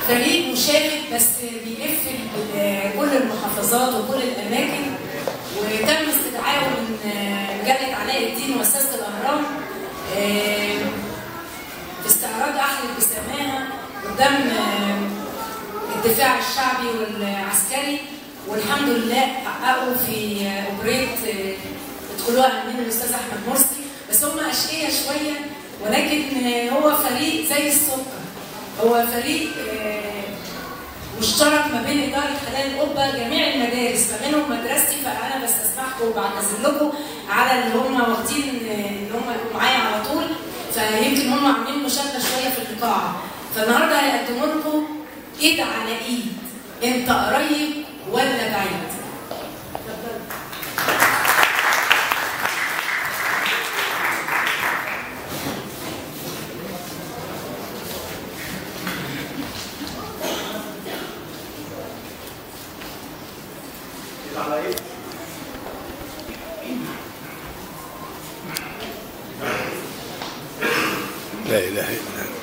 فريق مشارك بس بيلف ال- كل المحافظات وكل الاماكن وتم استدعائه من آه، مجله علاء الدين ومؤسسه الاهرام آه، في استعراض احمد بسماها قدام آه، الدفاع الشعبي والعسكري والحمد لله حققوا في آه، اوبريت آه، ادخلوها من الاستاذ احمد مرسي بس هم اشقياء شويه ولكن آه، هو فريق زي السكر هو فريق آه، مشترك ما بين اداره حلال القبه جميع المدارس ما بينهم مدرستي فانا بستسمحكم وبعتذر لكم على اللي هم واخدين آه، اللي هم يبقوا معايا على طول فيمكن هم عاملين مشاركه شويه في القاعه فالنهارده هيقدموا لكم ايد على ايد انت قريب ولا بعيد لا اله الا الله